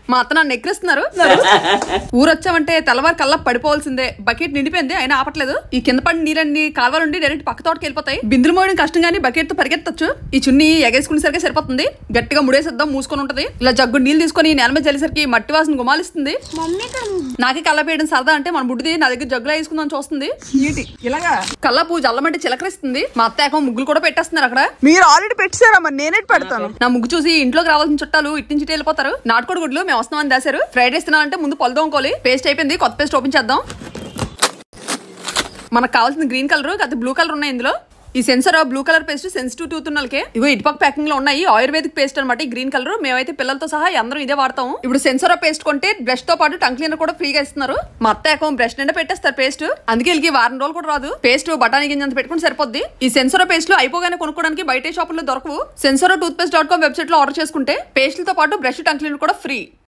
మా అత్త నన్ను ఎక్కిరిస్తున్నారు ఊరొచ్చామంటే తెల్లవారు కల్లా పడిపోవాల్సిందే బకెట్ నిండిపోయింది అయినా ఆపట్లేదు ఈ కింద పడిన నీరన్ని కాలువలు ఉండి డైరెక్ట్ పక్క తోటకి వెళ్ళిపోతాయి బిందులు మోయడం కష్టం కానీ బకెట్ తో పరిగెత్తచ్చు ఈ చున్ని ఎగేసుకునే సరిగ్గా సరిపోతుంది గట్టిగా ముడేసేద్దాం మూసుకొని ఉంటది ఇలా జగ్గు నీళ్ళు తీసుకొని నేల మీద చల్లేసరికి మట్టి వాసన గుమాలిస్తుంది మమ్మీ ఇక్కడ నాకే కళ్ళ పేయడం సరదా అంటే మన బుడ్డిది నా దగ్గర జగ్గులా వేసుకుందాం చూస్తుంది ఏంటి ఇలాగా కళ్ళ పూజ అల్లమంటే చిలకరిస్తుంది మా అత్త ఏకం ముగ్గులు కూడా పెట్టేస్తున్నారు అక్కడ మీరు ఆల్రెడీ పెట్టారా మరి నేనే పెడతాను నా ముగ్గు చూసి ఇంట్లోకి రావాల్సిన చుట్టాలు ఇటు నుంచి ఇటు వెళ్ళిపోతారు నాటుకోడి గుడ్లు మేము వస్తున్నామని దాశారు ఫ్రైడ్ రైస్ తినాలంటే ముందు పొలదోముకోవాలి పేస్ట్ అయిపోయింది కొత్త పేస్ట్ ఓపెన్ చేద్దాం మనకు కావాల్సిన గ్రీన్ కలర్ అది బ్లూ కలర్ ఉన్నాయి ఇందులో ఈ sensor blue colour paste sensitive tooth ఉన్నకే ఇగో ఇటుపక్క ప్యాకింగ్ లో ఉన్నాయి ఆయుర్వేదిక్ పేస్ట్ అనమాట ఈ గ్రీన్ కలర్ మేమైతే పిల్లలతో సహా అందరం ఇదే వాడతాం ఇప్పుడు సెన్సర్ పేస్ట్ కొంటే బ్రష్ తో పాటు టంగ్ క్లీనర్ కూడా ఫ్రీగా ఇస్తున్నారు మా అత్త ఏకం బ్రష్ నిండా పెట్టేస్తారు పేస్ట్ అందుకే వీళ్ళకి వారం రోజులు కూడా రాదు పేస్ట్ బఠానీ గింజంత పెట్టుకుని సరిపోద్ది ఈ సెన్సర్ పేస్ట్ లో అయిపోగానే కొనుక్కోవడానికి బయట షాపుల్లో దొరకవు sensor toothpaste dot com website లో ఆర్డర్ చేసుకుంటే పేస్ట్లతో పాటు బ్రష్ టంగ్ క్లీనర్ కూడా ఫ్రీ